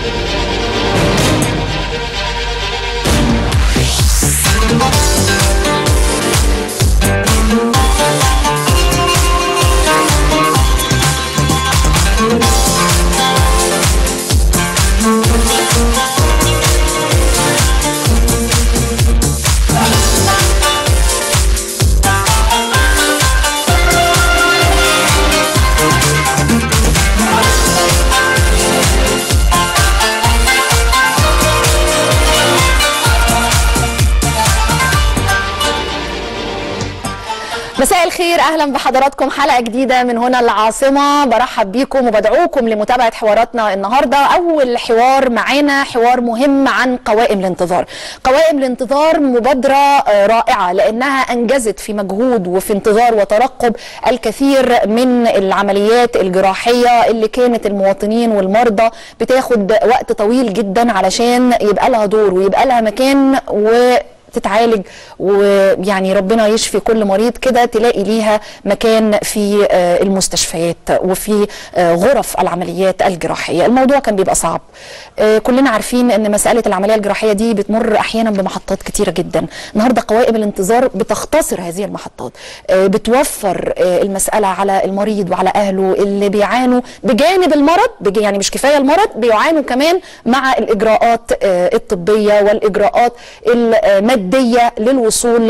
مساء الخير اهلا بحضراتكم حلقه جديده من هنا العاصمه برحب بيكم وبدعوكم لمتابعه حواراتنا النهارده اول حوار معانا حوار مهم عن قوائم الانتظار قوائم الانتظار مبادره آه، رائعه لانها انجزت في مجهود وفي انتظار وترقب الكثير من العمليات الجراحيه اللي كانت المواطنين والمرضى بتاخد وقت طويل جدا علشان يبقى لها دور ويبقى لها مكان و تتعالج ويعني ربنا يشفي كل مريض كده تلاقي ليها مكان في آه، المستشفيات وفي آه، غرف العمليات الجراحيه الموضوع كان بيبقى صعب آه، كلنا عارفين ان مساله العمليه الجراحيه دي بتمر احيانا بمحطات كتيره جدا النهارده قوائم الانتظار بتختصر هذه المحطات آه، بتوفر آه، المساله على المريض وعلى اهله اللي بيعانوا بجانب المرض بج- يعني مش كفايه المرض بيعانوا كمان مع الاجراءات آه، الطبيه والاجراءات الماديه للوصول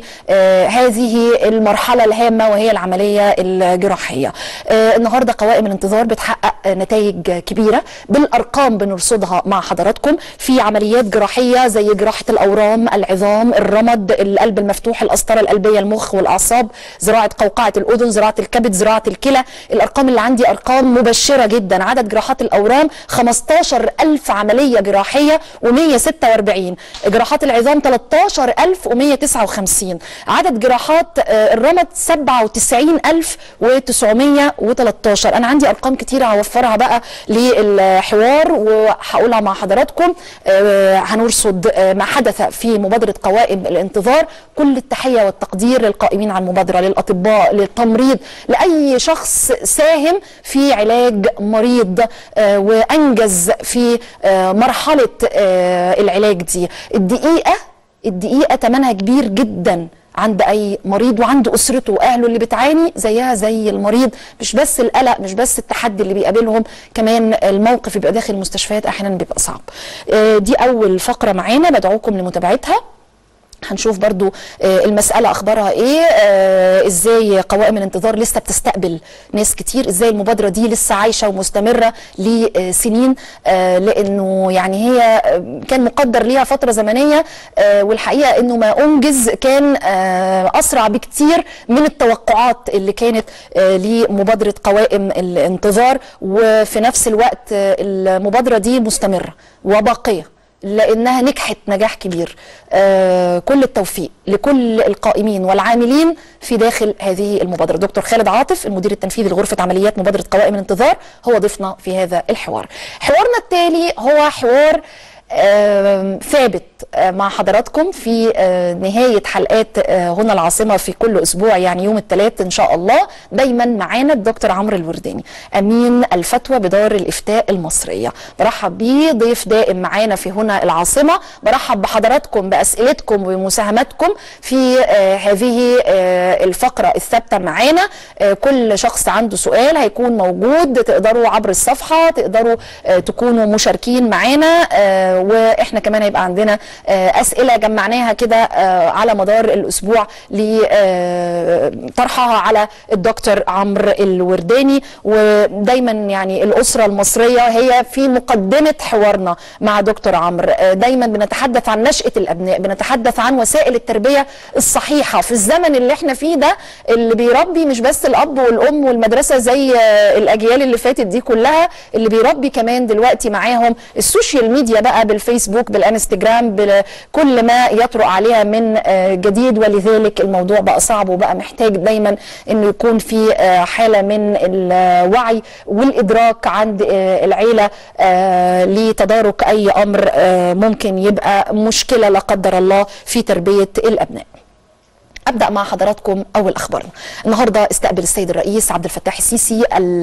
لهذه المرحله الهامه وهي العمليه الجراحيه. آه، النهارده قوائم الانتظار بتحقق نتائج كبيره بالارقام بنرصدها مع حضراتكم في عمليات جراحيه زي جراحه الاورام، العظام، الرمد، القلب المفتوح، القسطره القلبيه، المخ والاعصاب، زراعه قوقعه الاذن، زراعه الكبد، زراعه الكلى، الارقام اللي عندي ارقام مبشره جدا، عدد جراحات الاورام 15000 عمليه جراحيه و146 جراحات العظام 13159 عدد جراحات آه، الرمد 97913 انا عندي ارقام كتيره هوفرها بقى للحوار وهقولها مع حضراتكم آه، هنرصد آه، ما حدث في مبادره قوائم الانتظار كل التحيه والتقدير للقائمين على المبادره للاطباء للتمريض لاي شخص ساهم في علاج مريض آه، وانجز في آه، مرحله آه، العلاج دي الدقيقه الدقيقه ثمنها كبير جدا عند اي مريض وعند اسرته واهله اللي بتعاني زيها زي المريض مش بس القلق مش بس التحدي اللي بيقابلهم كمان الموقف بيبقى داخل المستشفيات احيانا بيبقى صعب آه، دي اول فقره معانا بدعوكم لمتابعتها هنشوف برضو آه، المسألة أخبارها إيه آه، إزاي قوائم الانتظار لسه بتستقبل ناس كتير إزاي المبادرة دي لسه عايشة ومستمرة لسنين آه، لأنه يعني هي آه، كان مقدر ليها فترة زمنية آه، والحقيقة أنه ما أنجز كان آه، أسرع بكتير من التوقعات اللي كانت آه، لمبادرة قوائم الانتظار وفي نفس الوقت آه، المبادرة دي مستمرة وباقية لانها نجحت نجاح كبير آه كل التوفيق لكل القائمين والعاملين في داخل هذه المبادره دكتور خالد عاطف المدير التنفيذي لغرفه عمليات مبادره قوائم الانتظار هو ضيفنا في هذا الحوار حوارنا التالي هو حوار آه، ثابت آه، مع حضراتكم في آه، نهاية حلقات آه، هنا العاصمة في كل أسبوع يعني يوم الثلاث إن شاء الله دايما معانا الدكتور عمرو الورداني أمين الفتوى بدار الإفتاء المصرية برحب بيه ضيف دائم معانا في هنا العاصمة برحب بحضراتكم بأسئلتكم ومساهماتكم في آه، هذه آه، الفقرة الثابتة معانا آه، كل شخص عنده سؤال هيكون موجود تقدروا عبر الصفحة تقدروا آه، تكونوا مشاركين معانا آه، واحنا كمان هيبقى عندنا آه، اسئله جمعناها كده آه، على مدار الاسبوع لطرحها على الدكتور عمرو الورداني ودايما يعني الاسره المصريه هي في مقدمه حوارنا مع دكتور عمرو آه، دايما بنتحدث عن نشاه الابناء بنتحدث عن وسائل التربيه الصحيحه في الزمن اللي احنا فيه ده اللي بيربي مش بس الاب والام والمدرسه زي آه، الاجيال اللي فاتت دي كلها اللي بيربي كمان دلوقتي معاهم السوشيال ميديا بقى بالفيسبوك بالانستجرام بكل ما يطرق عليها من آه، جديد ولذلك الموضوع بقى صعب وبقى محتاج دايما انه يكون في آه، حاله من الوعي والادراك عند آه، العيله آه، لتدارك اي امر آه، ممكن يبقى مشكله لا قدر الله في تربيه الابناء. ابدا مع حضراتكم اول اخبارنا النهارده استقبل السيد الرئيس عبد الفتاح السيسي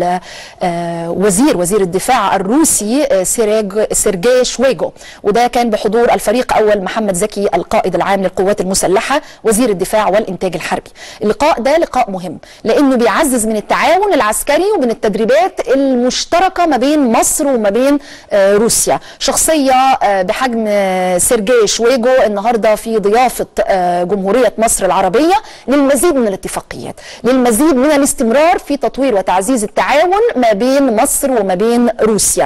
وزير وزير الدفاع الروسي آه، سيريج سيرجي شويجو وده كان بحضور الفريق اول محمد زكي القائد العام للقوات المسلحه وزير الدفاع والانتاج الحربي اللقاء ده لقاء مهم لانه بيعزز من التعاون العسكري ومن التدريبات المشتركه ما بين مصر وما بين آه، روسيا شخصيه آه، بحجم آه، سيرجي شويجو النهارده في ضيافه آه، جمهوريه مصر العربيه للمزيد من الاتفاقيات للمزيد من الاستمرار في تطوير وتعزيز التعاون ما بين مصر وما بين روسيا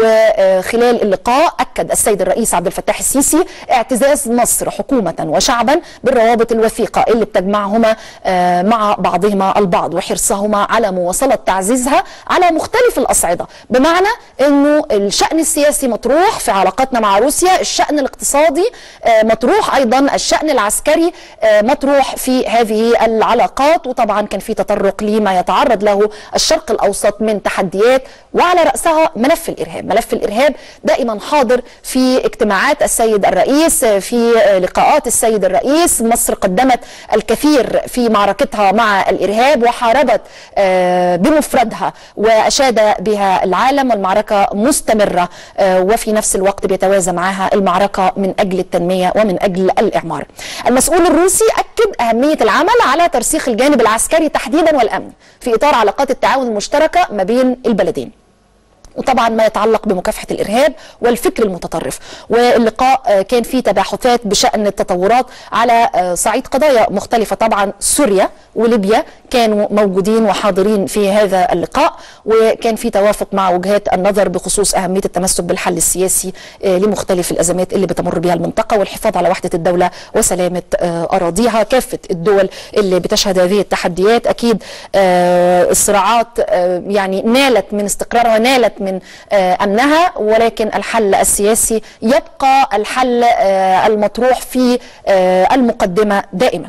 وخلال اللقاء اكد السيد الرئيس عبد الفتاح السيسي اعتزاز مصر حكومه وشعبا بالروابط الوثيقه اللي بتجمعهما آه، مع بعضهما البعض وحرصهما على مواصله تعزيزها على مختلف الاصعده بمعنى انه الشان السياسي مطروح في علاقاتنا مع روسيا الشان الاقتصادي آه، مطروح ايضا الشان العسكري آه، مطروح في هذه العلاقات وطبعا كان في تطرق لما يتعرض له الشرق الاوسط من تحديات وعلى راسها ملف الارهاب ملف الارهاب دائما حاضر في اجتماعات السيد الرئيس في لقاءات السيد الرئيس مصر قدمت الكثير في معركتها مع الارهاب وحاربت آه، بمفردها واشاد بها العالم والمعركه مستمره آه، وفي نفس الوقت بيتوازى معها المعركه من اجل التنميه ومن اجل الاعمار. المسؤول الروسي اكد اهميه العمل على ترسيخ الجانب العسكري تحديدا والامن في اطار علاقات التعاون المشتركه ما بين البلدين. وطبعا ما يتعلق بمكافحه الارهاب والفكر المتطرف واللقاء آه، كان فيه تباحثات بشان التطورات على آه، صعيد قضايا مختلفه طبعا سوريا وليبيا كانوا موجودين وحاضرين في هذا اللقاء وكان في توافق مع وجهات النظر بخصوص اهميه التمسك بالحل السياسي آه، لمختلف الازمات اللي بتمر بها المنطقه والحفاظ على وحده الدوله وسلامه آه، اراضيها كافه الدول اللي بتشهد هذه التحديات اكيد آه، الصراعات آه، يعني نالت من استقرارها نالت من آه، امنها ولكن الحل السياسي يبقى الحل آه، المطروح في آه، المقدمه دائما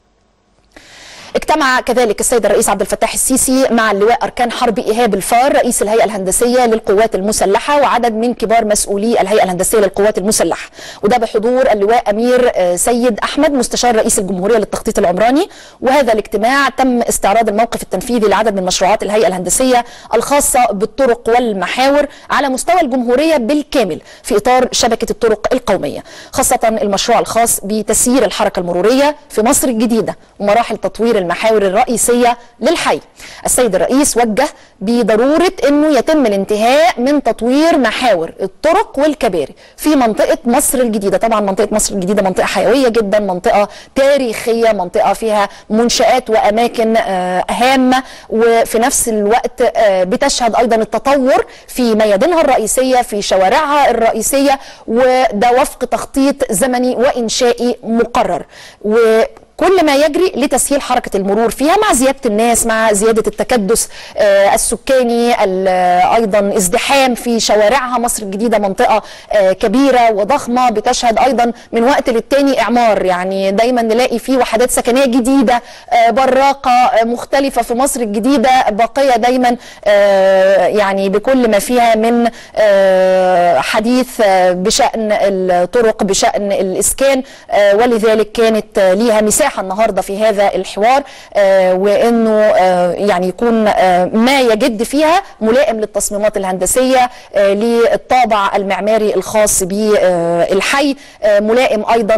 اجتمع كذلك السيد الرئيس عبد الفتاح السيسي مع اللواء اركان حرب ايهاب الفار رئيس الهيئه الهندسيه للقوات المسلحه وعدد من كبار مسؤولي الهيئه الهندسيه للقوات المسلحه وده بحضور اللواء امير آه، سيد احمد مستشار رئيس الجمهوريه للتخطيط العمراني وهذا الاجتماع تم استعراض الموقف التنفيذي لعدد من مشروعات الهيئه الهندسيه الخاصه بالطرق والمحاور على مستوى الجمهوريه بالكامل في اطار شبكه الطرق القوميه خاصه المشروع الخاص بتسيير الحركه المروريه في مصر الجديده ومراحل تطوير المحاور الرئيسيه للحي السيد الرئيس وجه بضروره انه يتم الانتهاء من تطوير محاور الطرق والكباري في منطقه مصر الجديده طبعا منطقه مصر الجديده منطقه حيويه جدا منطقه تاريخيه منطقه فيها منشات واماكن آه، هامه وفي نفس الوقت آه، بتشهد ايضا التطور في ميادينها الرئيسيه في شوارعها الرئيسيه وده وفق تخطيط زمني وانشائي مقرر و كل ما يجري لتسهيل حركة المرور فيها مع زيادة الناس مع زيادة التكدس آه، السكاني ال- آه، أيضا ازدحام في شوارعها مصر الجديدة منطقة آه، كبيرة وضخمة بتشهد أيضا من وقت للتاني إعمار يعني دايما نلاقي في وحدات سكنية جديدة آه، براقة آه، مختلفة في مصر الجديدة باقية دايما آه، يعني بكل ما فيها من آه، حديث آه، بشأن الطرق بشأن الإسكان آه، ولذلك كانت آه، ليها مساحة النهاردة في هذا الحوار آه، وأنه آه، يعني يكون آه، ما يجد فيها ملائم للتصميمات الهندسية آه، للطابع المعماري الخاص بالحي آه، ملائم أيضا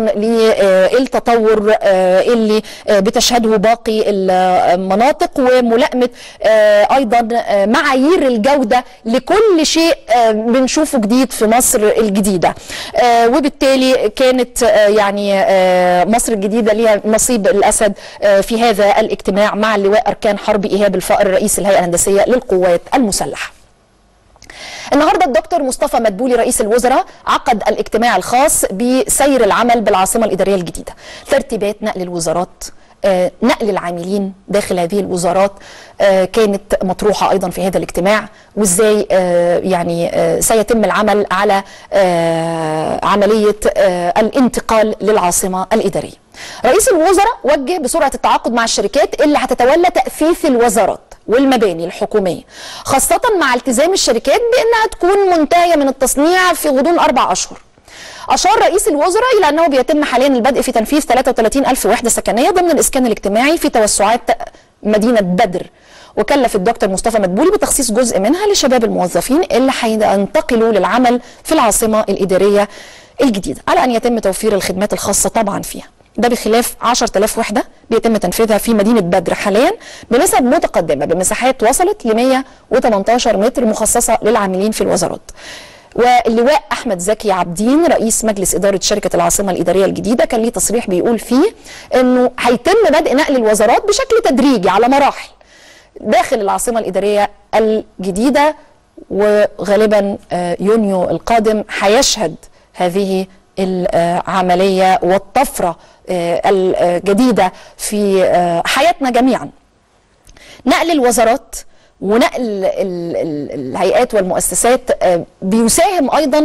للتطور آه، اللي آه، بتشهده باقي المناطق وملائمة آه، أيضا آه، معايير الجودة لكل شيء آه، بنشوفه جديد في مصر الجديدة آه، وبالتالي كانت آه، يعني آه، مصر الجديدة ليها نصيب الأسد آه، في هذا الاجتماع مع اللواء أركان حرب إيهاب الفقر رئيس الهيئة الهندسية للقوات المسلحة النهارده الدكتور مصطفى مدبولي رئيس الوزراء عقد الاجتماع الخاص بسير العمل بالعاصمه الاداريه الجديده ترتيبات نقل الوزارات آه، نقل العاملين داخل هذه الوزارات آه، كانت مطروحه ايضا في هذا الاجتماع وازاي آه، يعني آه، سيتم العمل على آه، عمليه آه، الانتقال للعاصمه الاداريه. رئيس الوزراء وجه بسرعه التعاقد مع الشركات اللي هتتولى تاثيث الوزارات والمباني الحكوميه خاصه مع التزام الشركات بانها تكون منتهيه من التصنيع في غضون اربع اشهر. أشار رئيس الوزراء إلى أنه بيتم حاليا البدء في تنفيذ 33 ألف وحدة سكنية ضمن الإسكان الاجتماعي في توسعات مدينة بدر وكلف الدكتور مصطفى مدبولي بتخصيص جزء منها لشباب الموظفين اللي هينتقلوا للعمل في العاصمة الإدارية الجديدة على أن يتم توفير الخدمات الخاصة طبعا فيها ده بخلاف 10000 وحدة بيتم تنفيذها في مدينة بدر حاليا بنسب متقدمة بمساحات وصلت ل 118 متر مخصصة للعاملين في الوزارات واللواء احمد زكي عابدين رئيس مجلس اداره شركه العاصمه الاداريه الجديده كان ليه تصريح بيقول فيه انه هيتم بدء نقل الوزارات بشكل تدريجي على مراحل داخل العاصمه الاداريه الجديده وغالبا يونيو القادم هيشهد هذه العمليه والطفره الجديده في حياتنا جميعا نقل الوزارات ونقل الهيئات والمؤسسات بيساهم ايضا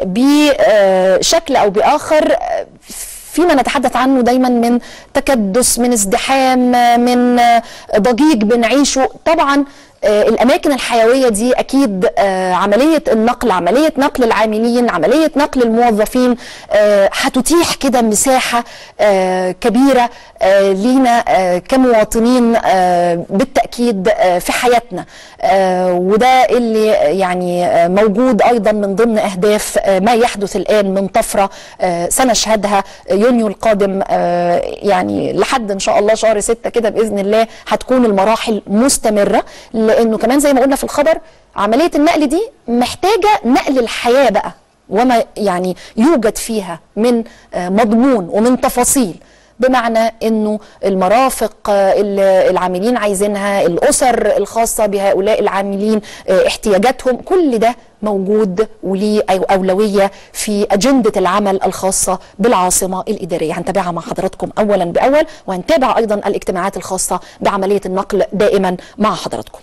بشكل او باخر فيما نتحدث عنه دايما من تكدس من ازدحام من ضجيج بنعيشه طبعا الاماكن الحيويه دي اكيد عمليه النقل عمليه نقل العاملين عمليه نقل الموظفين هتتيح كده مساحه كبيره لينا كمواطنين بالتاكيد في حياتنا وده اللي يعني موجود ايضا من ضمن اهداف ما يحدث الان من طفره سنشهدها يونيو القادم يعني لحد ان شاء الله شهر ستة كده باذن الله هتكون المراحل مستمره لانه كمان زي ما قلنا في الخبر عمليه النقل دي محتاجه نقل الحياه بقى وما يعني يوجد فيها من مضمون ومن تفاصيل بمعنى انه المرافق العاملين عايزينها الاسر الخاصه بهؤلاء العاملين احتياجاتهم كل ده موجود وليه اولويه في اجنده العمل الخاصه بالعاصمه الاداريه هنتابعها مع حضراتكم اولا باول وهنتابع ايضا الاجتماعات الخاصه بعمليه النقل دائما مع حضراتكم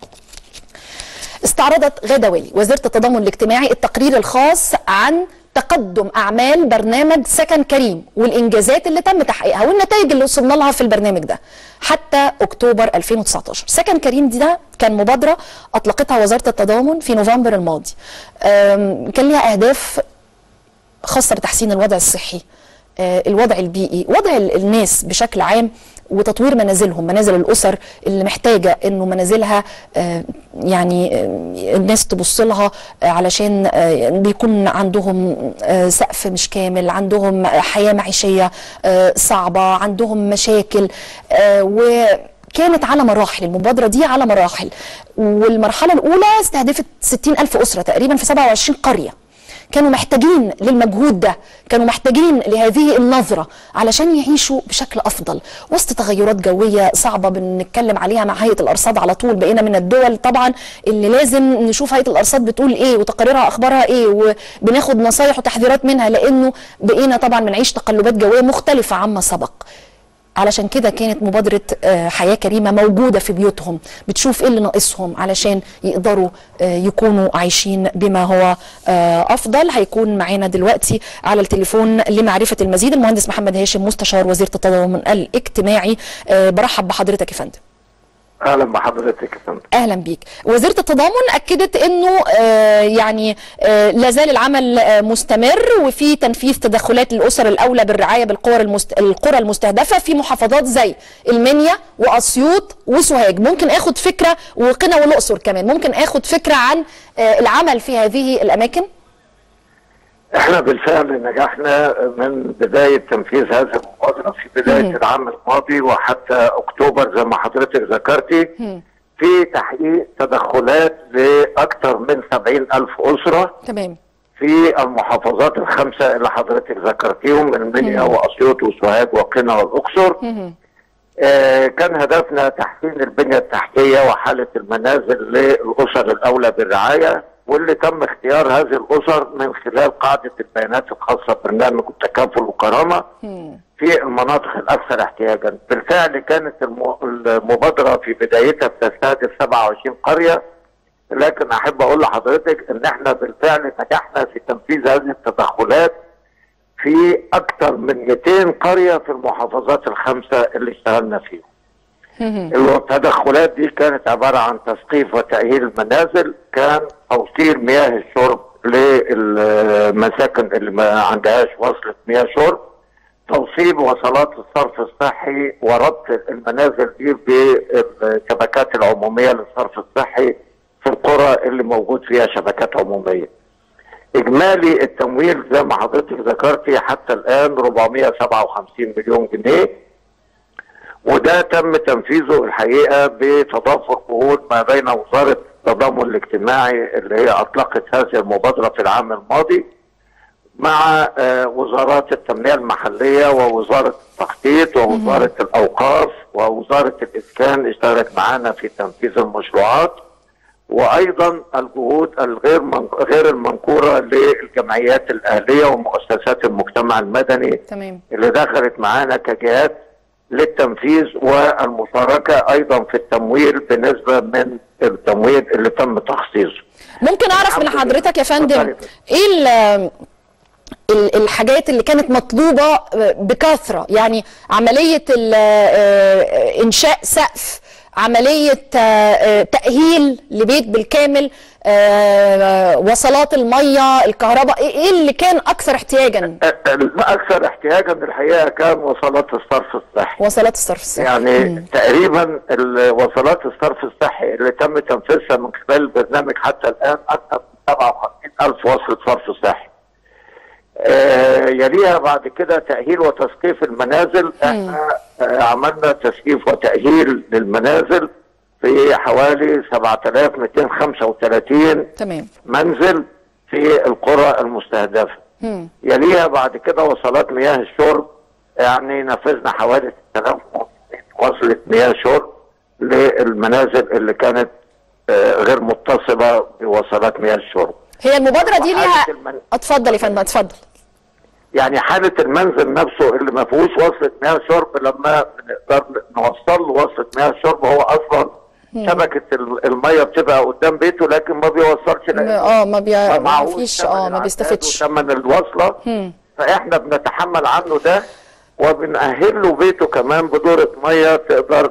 استعرضت غادة والي وزيرة التضامن الاجتماعي التقرير الخاص عن تقدم اعمال برنامج سكن كريم والانجازات اللي تم تحقيقها والنتائج اللي وصلنا لها في البرنامج ده حتى اكتوبر 2019 سكن كريم دي ده كان مبادره اطلقتها وزاره التضامن في نوفمبر الماضي كان ليها اهداف خاصه بتحسين الوضع الصحي الوضع البيئي وضع الناس بشكل عام وتطوير منازلهم منازل الاسر اللي محتاجه انه منازلها يعني الناس تبص لها علشان بيكون عندهم سقف مش كامل عندهم حياه معيشيه صعبه عندهم مشاكل و كانت على مراحل المبادرة دي على مراحل والمرحلة الأولى استهدفت 60 ألف أسرة تقريبا في 27 قرية كانوا محتاجين للمجهود ده كانوا محتاجين لهذه النظرة علشان يعيشوا بشكل أفضل وسط تغيرات جوية صعبة بنتكلم عليها مع هيئة الأرصاد على طول بقينا من الدول طبعا اللي لازم نشوف هيئة الأرصاد بتقول إيه وتقاريرها أخبارها إيه وبناخد نصايح وتحذيرات منها لأنه بقينا طبعا بنعيش تقلبات جوية مختلفة عما سبق علشان كده كانت مبادرة حياة كريمة موجودة في بيوتهم بتشوف ايه اللي ناقصهم علشان يقدروا يكونوا عايشين بما هو أفضل هيكون معانا دلوقتي على التليفون لمعرفة المزيد المهندس محمد هاشم مستشار وزيرة التضامن الاجتماعي برحب بحضرتك يا فندم اهلا بحضرتك يا فندم اهلا بيك وزيره التضامن اكدت انه آه يعني آه لا زال العمل آه مستمر وفي تنفيذ تدخلات الاسر الاولى بالرعايه بالقرى المست... القرى المستهدفه في محافظات زي المنيا واسيوط وسوهاج ممكن اخد فكره وقنا والاقصر كمان ممكن اخد فكره عن العمل في هذه الاماكن احنا بالفعل نجحنا من بداية تنفيذ هذه المبادرة في بداية مم. العام الماضي وحتى اكتوبر زي ما حضرتك ذكرتي مم. في تحقيق تدخلات لأكثر من 70 ألف أسرة تمام في المحافظات الخمسة اللي حضرتك ذكرتيهم المنيا مم. وأسيوط وسوهاج وقنا والأقصر مم. آه، كان هدفنا تحسين البنية التحتية وحالة المنازل للأسر الأولى بالرعاية واللي تم اختيار هذه الأسر من خلال قاعدة البيانات الخاصة ببرنامج التكافل والكرامة مم. في المناطق الأكثر احتياجا بالفعل كانت الم- المبادرة في بدايتها بتستهدف 27 قرية لكن أحب أقول لحضرتك إن إحنا بالفعل نجحنا في تنفيذ هذه التدخلات في أكثر من 200 قرية في المحافظات الخمسة اللي اشتغلنا فيها مم. التدخلات دي كانت عبارة عن تسقيف وتأهيل المنازل كان توصيل مياه الشرب للمساكن اللي ما عندهاش وصلة مياه شرب توصيل وصلات الصرف الصحي وربط المنازل دي بالشبكات العمومية للصرف الصحي في القرى اللي موجود فيها شبكات عمومية إجمالي التمويل زي ما حضرتك ذكرتي حتى الآن 457 مليون جنيه وده تم تنفيذه الحقيقة بتضافر جهود ما بين وزارة التضامن الاجتماعي اللي هي أطلقت هذه المبادرة في العام الماضي مع آه، وزارات التنمية المحلية ووزارة التخطيط ووزارة الأوقاف ووزارة الإسكان اشتركت معنا في تنفيذ المشروعات وايضا الجهود الغير من غير المنكوره للجمعيات الاهليه ومؤسسات المجتمع المدني تمام اللي دخلت معانا كجهات للتنفيذ والمشاركه ايضا في التمويل بنسبه من التمويل اللي تم تخصيصه. ممكن اعرف من الحمد لله. حضرتك يا فندم اتفضلي. ايه ال- ال- الحاجات اللي كانت مطلوبه بكثره يعني عمليه ال- آه، انشاء سقف عمليه آه، آه، تاهيل لبيت بالكامل آه، وصلات الميه الكهرباء ايه إيه اللي كان اكثر احتياجا الاكثر احتياجا الحقيقه كان وصلات الصرف الصحي. وصلات الصرف الصحي يعني تقريبا ال- وصلات الصرف الصحي اللي تم تنفيذها من خلال البرنامج حتى الان اكثر من 57 الف وصله صرف صحي. آه يليها بعد كده تاهيل وتسقيف المنازل احنا آه عملنا تسقيف وتاهيل للمنازل في حوالي 7235 تمام منزل في القرى المستهدفه. مم. يليها بعد كده وصلات مياه الشرب يعني نفذنا حوالي 6000 وصلة مياه شرب للمنازل اللي كانت آه، غير متصلة بوصلات مياه الشرب هي المبادره دي ليها وحالة المن- اتفضل يا فندم اتفضل يعني حالة المنزل نفسه اللي ما فيهوش وصلة مياه شرب لما بنقدر نوصل له وصلة مياه شرب هو أصلا شبكة ال- المية بتبقى قدام بيته لكن ما بيوصلش لأنه اه ما بي... ما ما معهوش فيش ثمن اه ما العداد بيستفدش وثمن الوصله مم. فاحنا بنتحمل عنه ده وبنأهل له بيته كمان بدورة ميه تقدر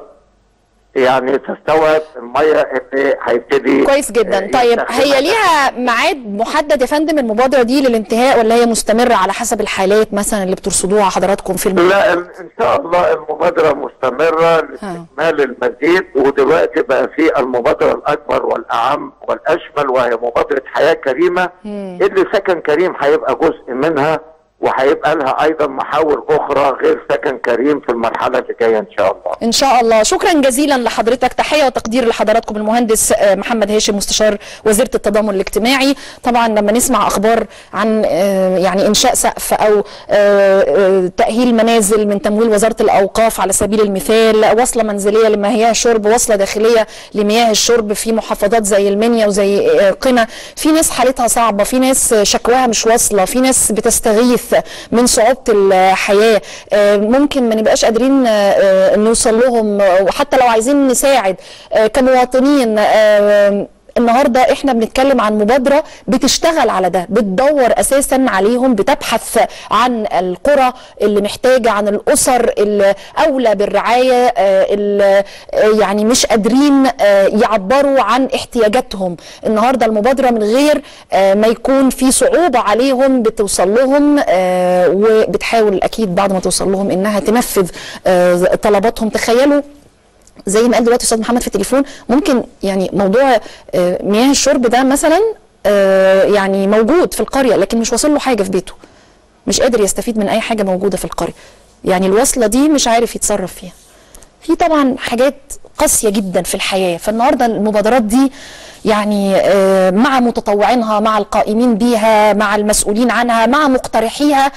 يعني تستوعب الميه اللي هيبتدي كويس جدا آه، طيب يستخدمها. هي ليها ميعاد محدد يا فندم المبادره دي للانتهاء ولا هي مستمره على حسب الحالات مثلا اللي بترصدوها حضراتكم في المبادره لا ال- ان شاء الله المبادره مستمره لاستكمال المزيد ودلوقتي بقى في المبادره الاكبر والاعم والاشمل وهي مبادره حياه كريمه اللي سكن كريم هيبقى جزء منها وهيبقى لها ايضا محاور اخرى غير سكن كريم في المرحله اللي جايه ان شاء الله. ان شاء الله شكرا جزيلا لحضرتك تحيه وتقدير لحضراتكم المهندس آه، محمد هاشم مستشار وزيره التضامن الاجتماعي طبعا لما نسمع اخبار عن آه، يعني انشاء سقف او آه، آه، تاهيل منازل من تمويل وزاره الاوقاف على سبيل المثال وصله منزليه لمياه الشرب وصله داخليه لمياه الشرب في محافظات زي المنيا وزي آه، قنا في ناس حالتها صعبه في ناس شكواها مش واصله في ناس بتستغيث من صعوبه الحياه آه، ممكن ما نبقاش قادرين آه، آه، نوصل لهم آه، وحتى لو عايزين نساعد آه، كمواطنين آه، النهارده احنا بنتكلم عن مبادره بتشتغل على ده بتدور اساسا عليهم بتبحث عن القرى اللي محتاجه عن الاسر اللي اولى بالرعايه آه، اللي آه، يعني مش قادرين آه، يعبروا عن احتياجاتهم النهارده المبادره من غير آه، ما يكون في صعوبه عليهم بتوصل لهم آه، وبتحاول اكيد بعد ما توصل لهم انها تنفذ آه، طلباتهم تخيلوا زي ما قال دلوقتي استاذ محمد في التليفون ممكن يعني موضوع آه، مياه الشرب ده مثلا آه، يعني موجود في القريه لكن مش واصل له حاجه في بيته مش قادر يستفيد من اي حاجه موجوده في القريه يعني الوصله دي مش عارف يتصرف فيها في طبعا حاجات قاسيه جدا في الحياه فالنهارده المبادرات دي يعني آه، مع متطوعينها مع القائمين بيها مع المسؤولين عنها مع مقترحيها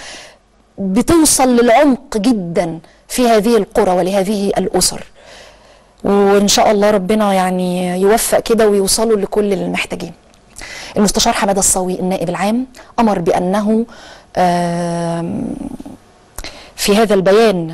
بتوصل للعمق جدا في هذه القرى ولهذه الاسر وان شاء الله ربنا يعني يوفق كده ويوصلوا لكل المحتاجين المستشار حماده الصاوي النائب العام امر بانه آم، في هذا البيان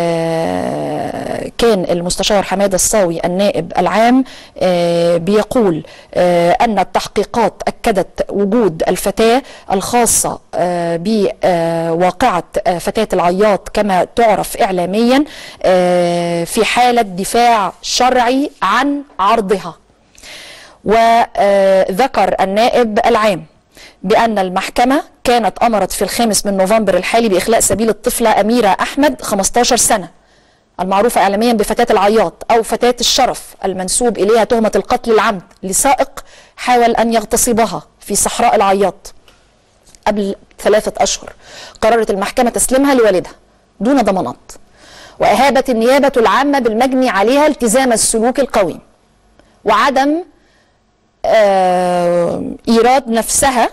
آه، كان المستشار حماده الصاوي النائب العام آه، بيقول آه، ان التحقيقات اكدت وجود الفتاه الخاصه آه، بواقعه آه، فتاه العياط كما تعرف اعلاميا آه، في حاله دفاع شرعي عن عرضها وذكر النائب العام بأن المحكمة كانت أمرت في الخامس من نوفمبر الحالي بإخلاء سبيل الطفلة أميرة أحمد 15 سنة المعروفة إعلاميا بفتاة العياط أو فتاة الشرف المنسوب إليها تهمة القتل العمد لسائق حاول أن يغتصبها في صحراء العياط قبل ثلاثة أشهر قررت المحكمة تسليمها لوالدها دون ضمانات وأهابت النيابة العامة بالمجني عليها التزام السلوك القويم وعدم آه إيراد نفسها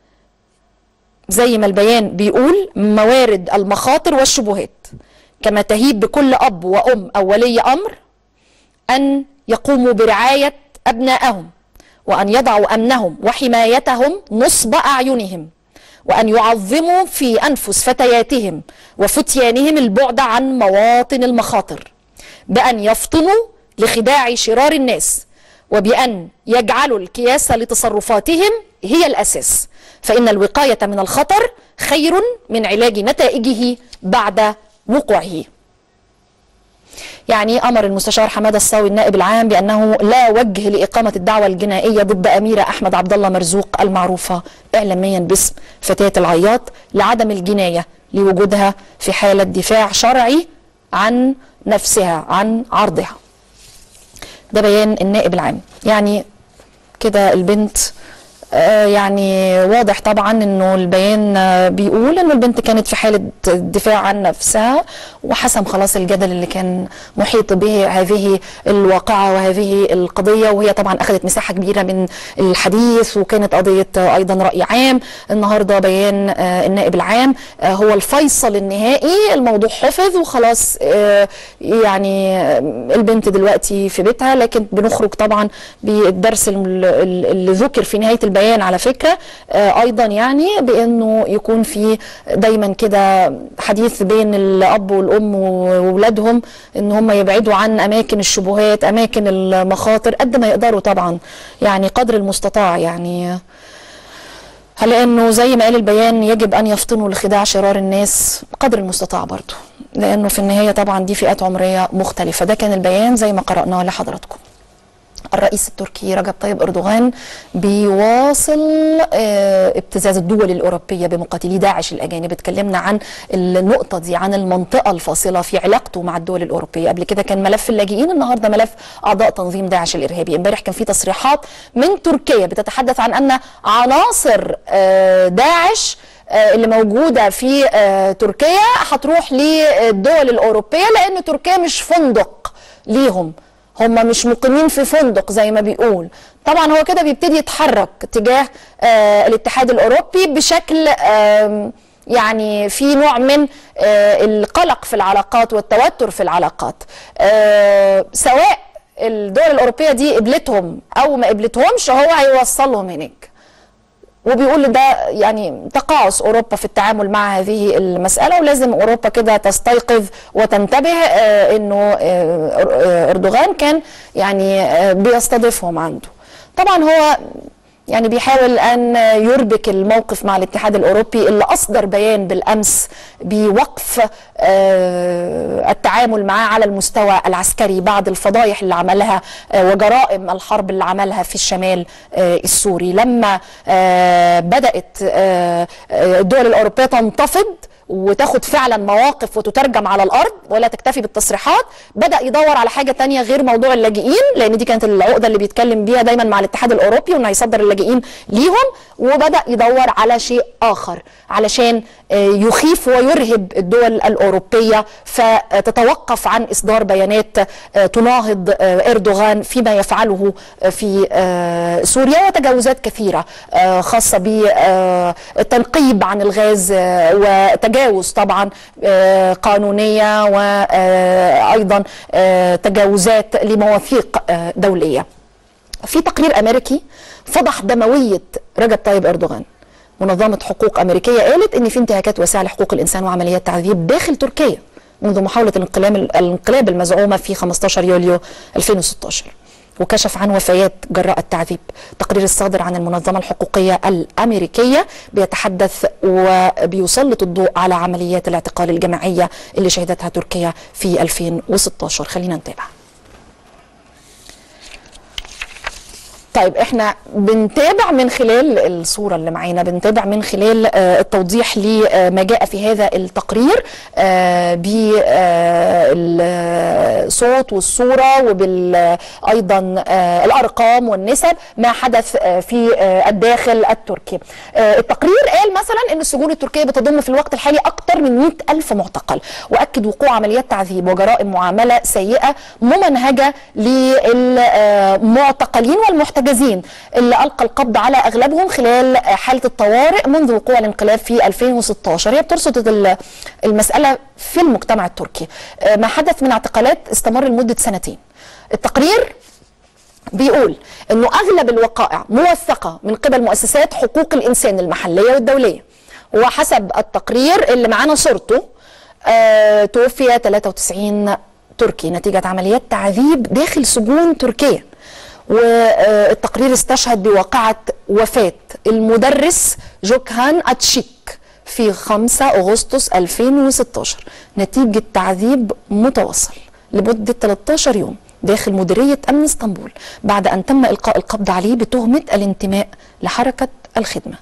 زي ما البيان بيقول موارد المخاطر والشبهات كما تهيب بكل أب وأم أو ولي أمر أن يقوموا برعاية أبنائهم وأن يضعوا أمنهم وحمايتهم نصب أعينهم وأن يعظموا في أنفس فتياتهم وفتيانهم البعد عن مواطن المخاطر بأن يفطنوا لخداع شرار الناس وبأن يجعلوا الكياسة لتصرفاتهم هي الأساس فإن الوقاية من الخطر خير من علاج نتائجه بعد وقوعه يعني امر المستشار حماده الصاوي النائب العام بانه لا وجه لاقامه الدعوه الجنائيه ضد اميره احمد عبد الله مرزوق المعروفه اعلاميا باسم فتاه العياط لعدم الجنايه لوجودها في حاله دفاع شرعي عن نفسها عن عرضها. ده بيان النائب العام يعني كده البنت آه يعني واضح طبعا انه البيان آه بيقول انه البنت كانت في حاله دفاع عن نفسها وحسم خلاص الجدل اللي كان محيط به هذه الواقعه وهذه القضيه وهي طبعا اخذت مساحه كبيره من الحديث وكانت قضيه آه ايضا راي عام النهارده بيان النائب العام هو الفيصل النهائي الموضوع حفظ وخلاص يعني البنت دلوقتي في بيتها لكن بنخرج طبعا بالدرس اللي ذكر في نهايه البيان البيان على فكره آه ايضا يعني بانه يكون في دايما كده حديث بين الاب والام واولادهم ان هم يبعدوا عن اماكن الشبهات اماكن المخاطر قد ما يقدروا طبعا يعني قدر المستطاع يعني لانه زي ما قال البيان يجب ان يفطنوا لخداع شرار الناس قدر المستطاع برضه لانه في النهايه طبعا دي فئات عمريه مختلفه ده كان البيان زي ما قراناه لحضراتكم الرئيس التركي رجب طيب اردوغان بيواصل ابتزاز الدول الاوروبيه بمقاتلي داعش الاجانب اتكلمنا عن النقطه دي عن المنطقه الفاصله في علاقته مع الدول الاوروبيه قبل كده كان ملف اللاجئين النهارده ملف اعضاء تنظيم داعش الارهابي امبارح كان في تصريحات من تركيا بتتحدث عن ان عناصر داعش اللي موجودة في تركيا هتروح للدول الأوروبية لأن تركيا مش فندق ليهم هم مش مقيمين في فندق زي ما بيقول طبعا هو كده بيبتدي يتحرك تجاه آه الاتحاد الاوروبي بشكل آه يعني في نوع من آه القلق في العلاقات والتوتر في العلاقات آه سواء الدول الاوروبيه دي قبلتهم او ما قبلتهمش هو هيوصلهم هناك وبيقول ده يعني تقاعس اوروبا في التعامل مع هذه المساله ولازم اوروبا كده تستيقظ وتنتبه آه انه آه اردوغان كان يعني آه بيستضيفهم عنده طبعا هو يعني بيحاول ان يربك الموقف مع الاتحاد الاوروبي اللي اصدر بيان بالامس بوقف التعامل معاه على المستوى العسكري بعد الفضايح اللي عملها وجرائم الحرب اللي عملها في الشمال السوري لما بدات الدول الاوروبيه تنتفض وتاخد فعلا مواقف وتترجم على الارض ولا تكتفي بالتصريحات بدا يدور على حاجه تانية غير موضوع اللاجئين لان دي كانت العقده اللي بيتكلم بيها دايما مع الاتحاد الاوروبي وانه هيصدر اللاجئين ليهم وبدا يدور على شيء اخر علشان يخيف ويرهب الدول الاوروبيه فتتوقف عن اصدار بيانات تناهض اردوغان فيما يفعله في سوريا وتجاوزات كثيره خاصه بالتنقيب عن الغاز وتجاوز طبعا قانونيه وايضا تجاوزات لمواثيق دوليه. في تقرير امريكي فضح دمويه رجب طيب اردوغان. منظمه حقوق امريكيه قالت ان في انتهاكات واسعه لحقوق الانسان وعمليات تعذيب داخل تركيا منذ محاوله الانقلاب الانقلاب المزعومه في 15 يوليو 2016. وكشف عن وفيات جراء التعذيب تقرير الصادر عن المنظمة الحقوقية الأمريكية بيتحدث وبيسلط الضوء على عمليات الاعتقال الجماعية اللي شهدتها تركيا في 2016 خلينا نتابع طيب احنا بنتابع من خلال الصوره اللي معانا بنتابع من خلال آه، التوضيح لما جاء في هذا التقرير بالصوت والصوره وبال ايضا آه، الارقام والنسب ما حدث آه، في آه، الداخل التركي آه، التقرير قال مثلا ان السجون التركيه بتضم في الوقت الحالي اكثر من 100 الف معتقل واكد وقوع عمليات تعذيب وجرائم معامله سيئه ممنهجه للمعتقلين والمحتجزين اللي القى القبض على اغلبهم خلال حاله الطوارئ منذ وقوع الانقلاب في 2016 هي بترصد ال- المساله في المجتمع التركي آه، ما حدث من اعتقالات استمر لمده سنتين التقرير بيقول انه اغلب الوقائع موثقه من قبل مؤسسات حقوق الانسان المحليه والدوليه وحسب التقرير اللي معانا صورته آه توفي 93 تركي نتيجه عمليات تعذيب داخل سجون تركيا والتقرير استشهد بواقعه وفاه المدرس جوكهان اتشيك في 5 اغسطس 2016 نتيجه تعذيب متواصل لمده 13 يوم داخل مديرية أمن اسطنبول بعد أن تم إلقاء القبض عليه بتهمة الانتماء لحركة الخدمة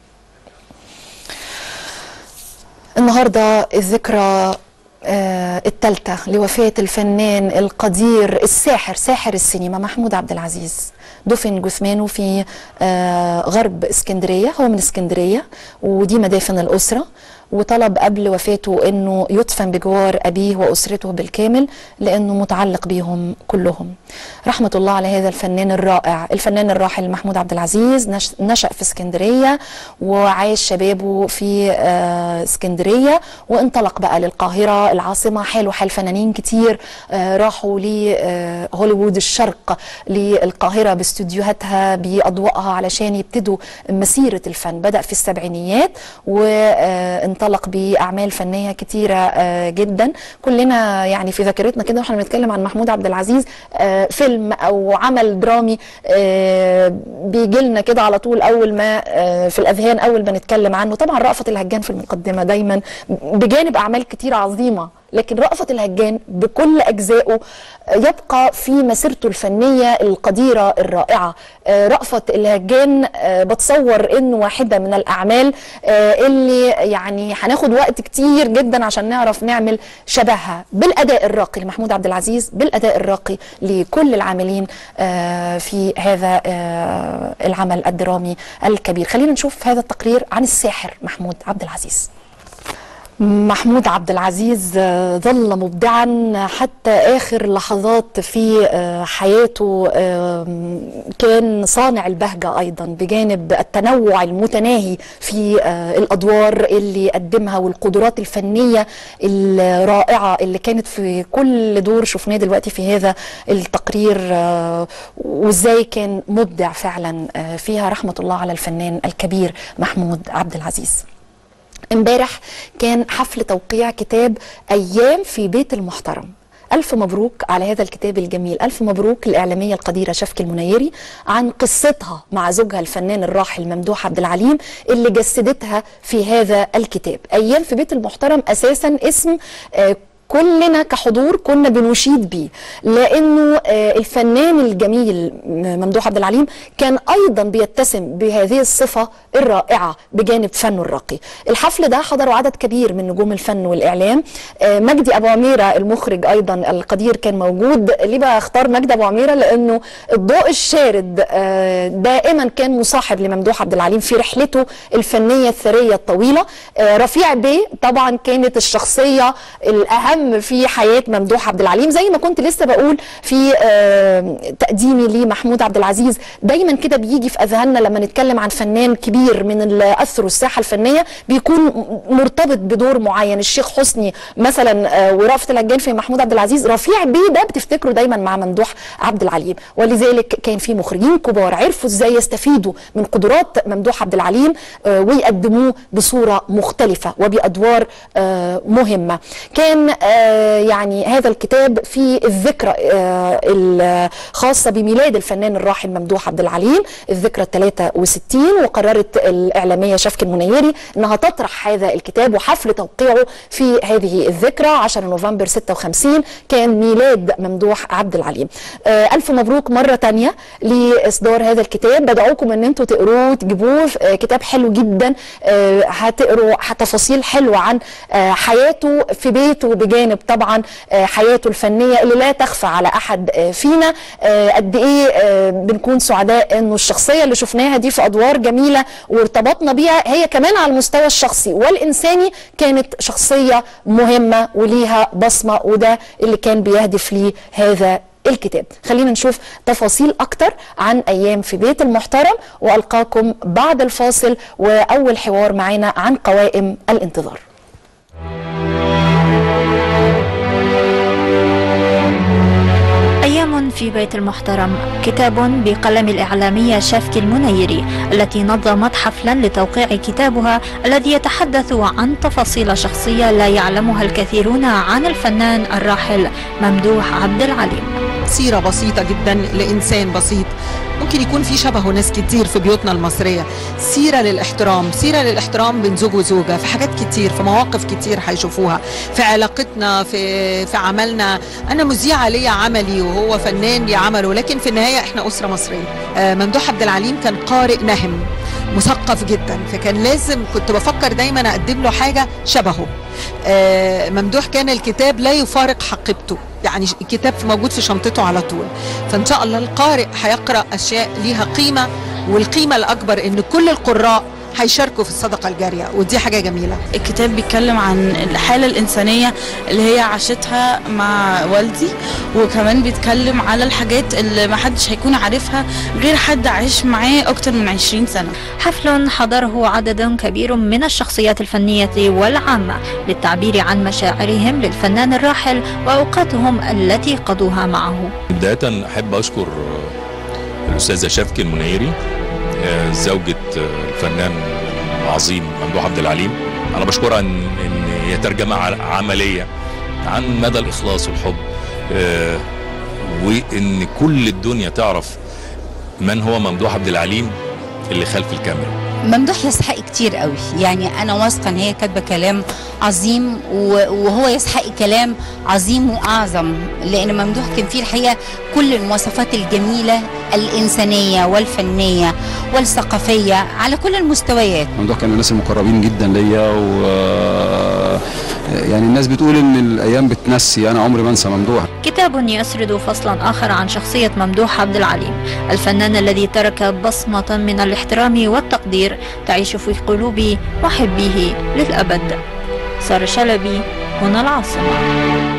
النهاردة الذكرى آه الثالثة لوفاة الفنان القدير الساحر ساحر السينما محمود عبد العزيز دفن جثمانه في آه غرب اسكندرية هو من اسكندرية ودي مدافن الأسرة وطلب قبل وفاته انه يدفن بجوار ابيه واسرته بالكامل لانه متعلق بيهم كلهم. رحمه الله على هذا الفنان الرائع، الفنان الراحل محمود عبد العزيز نش- نشا في اسكندريه وعاش شبابه في آه، اسكندريه وانطلق بقى للقاهره العاصمه حاله حال فنانين كتير آه، راحوا لهوليوود الشرق للقاهره باستديوهاتها باضوائها علشان يبتدوا مسيره الفن، بدا في السبعينيات وانطلق باعمال فنيه كتيره آه، جدا كلنا يعني في ذاكرتنا كده واحنا بنتكلم عن محمود عبد العزيز آه، فيلم او عمل درامي بيجي لنا كده على طول اول ما آه، في الاذهان اول ما نتكلم عنه طبعا رأفت الهجان في المقدمه دايما بجانب اعمال كتيره عظيمه لكن رأفت الهجان بكل أجزائه يبقى في مسيرته الفنية القديرة الرائعة آه، رأفت الهجان آه، بتصور إنه واحدة من الأعمال آه، اللي يعني هناخد وقت كتير جدا عشان نعرف نعمل شبهها بالأداء الراقي لمحمود عبد العزيز بالأداء الراقي لكل العاملين آه، في هذا آه، العمل الدرامي الكبير خلينا نشوف هذا التقرير عن الساحر محمود عبد العزيز محمود عبد العزيز آه، ظل مبدعا حتى اخر لحظات في آه، حياته آم، كان صانع البهجه ايضا بجانب التنوع المتناهي في آه، الادوار اللي قدمها والقدرات الفنيه الرائعه اللي كانت في كل دور شفناه دلوقتي في هذا التقرير آه، وازاي كان مبدع فعلا آه، فيها رحمه الله على الفنان الكبير محمود عبد العزيز امبارح كان حفل توقيع كتاب ايام في بيت المحترم ألف مبروك على هذا الكتاب الجميل ألف مبروك الإعلامية القديرة شفكي المنيري عن قصتها مع زوجها الفنان الراحل ممدوح عبد العليم اللي جسدتها في هذا الكتاب أيام في بيت المحترم أساسا اسم آه كلنا كحضور كنا بنشيد بيه لانه آه، الفنان الجميل ممدوح عبد العليم كان ايضا بيتسم بهذه الصفه الرائعه بجانب فنه الراقي. الحفل ده حضره عدد كبير من نجوم الفن والاعلام آه، مجدي ابو عميره المخرج ايضا القدير كان موجود ليه بقى اختار مجدي ابو عميره لانه الضوء الشارد آه، دائما كان مصاحب لممدوح عبد العليم في رحلته الفنيه الثريه الطويله آه، رفيع بيه طبعا كانت الشخصيه الاهم في حياه ممدوح عبد العليم زي ما كنت لسه بقول في آه، تقديمي لمحمود عبد العزيز دايما كده بيجي في اذهاننا لما نتكلم عن فنان كبير من اللي اثروا الساحه الفنيه بيكون م- مرتبط بدور معين الشيخ حسني مثلا آه، ورأفت الهجان في محمود عبد العزيز رفيع بيه ده بتفتكره دايما مع ممدوح عبد العليم ولذلك كان في مخرجين كبار عرفوا ازاي يستفيدوا من قدرات ممدوح عبد العليم آه، ويقدموه بصوره مختلفه وبادوار آه، مهمه كان آه، آه، يعني هذا الكتاب في الذكرى آه، الخاصه بميلاد الفنان الراحل ممدوح عبد العليم الذكرى 63 وقررت الاعلاميه شفكي المنيري انها تطرح هذا الكتاب وحفل توقيعه في هذه الذكرى 10 نوفمبر 56 كان ميلاد ممدوح عبد العليم آه، الف مبروك مره تانية لاصدار هذا الكتاب بدعوكم ان انتم تقروه تجيبوه آه، كتاب حلو جدا آه، هتقروا تفاصيل حلوه عن آه، حياته في بيته بجانب طبعا آه، حياته الفنيه اللي لا تخفى على احد آه، فينا آه، قد ايه آه، بنكون سعداء انه الشخصيه اللي شفناها دي في ادوار جميله وارتبطنا بيها هي كمان على المستوى الشخصي والانساني كانت شخصيه مهمه وليها بصمه وده اللي كان بيهدف ليه هذا الكتاب خلينا نشوف تفاصيل أكتر عن أيام في بيت المحترم وألقاكم بعد الفاصل وأول حوار معنا عن قوائم الانتظار أيام في بيت المحترم كتاب بقلم الإعلامية شافكي المنيري التي نظمت حفلا لتوقيع كتابها الذي يتحدث عن تفاصيل شخصية لا يعلمها الكثيرون عن الفنان الراحل ممدوح عبد العليم سيرة بسيطة جدا لإنسان بسيط ممكن يكون في شبهه ناس كتير في بيوتنا المصرية سيرة للاحترام سيرة للاحترام بين زوج وزوجة في حاجات كتير في مواقف كتير هيشوفوها في علاقتنا في في عملنا أنا مذيعة ليا عملي وهو فنان ليه عمله لكن في النهاية إحنا أسرة مصرية آه، ممدوح عبد العليم كان قارئ نهم مثقف جدا فكان لازم كنت بفكر دايما أقدم له حاجة شبهه آه، ممدوح كان الكتاب لا يفارق حقيبته يعني الكتاب موجود في شنطته على طول فان شاء الله القارئ هيقرا اشياء ليها قيمه والقيمه الاكبر ان كل القراء هيشاركوا في الصدقه الجاريه ودي حاجه جميله الكتاب بيتكلم عن الحالة الإنسانية اللي هي عاشتها مع والدي وكمان بيتكلم على الحاجات اللي ما حدش هيكون عارفها غير حد عايش معاه أكتر من 20 سنة حفل حضره عدد كبير من الشخصيات الفنية والعامة للتعبير عن مشاعرهم للفنان الراحل وأوقاتهم التي قضوها معه بداية أحب أشكر الأستاذة شفكي المنيري آه، زوجة آه، الفنان العظيم ممدوح عبد العليم أنا بشكرها إن إن هي ترجمة ع- عملية عن مدى الإخلاص والحب آه، وإن كل الدنيا تعرف من هو ممدوح عبد العليم اللي خلف الكاميرا ممدوح يستحق كتير قوي يعني انا واثقه ان هي كاتبه كلام عظيم و- وهو يستحق كلام عظيم واعظم لان ممدوح كان فيه الحقيقه كل المواصفات الجميله الانسانيه والفنيه والثقافيه على كل المستويات ممدوح كان من الناس المقربين جدا ليا و يعني الناس بتقول ان الايام بتنسي انا عمري ما انسى ممدوح كتاب يسرد فصلا آخر عن شخصية ممدوح عبد العليم الفنان الذي ترك بصمة من الاحترام والتقدير تعيش في قلوب محبيه للأبد سارة شلبي هنا العاصمة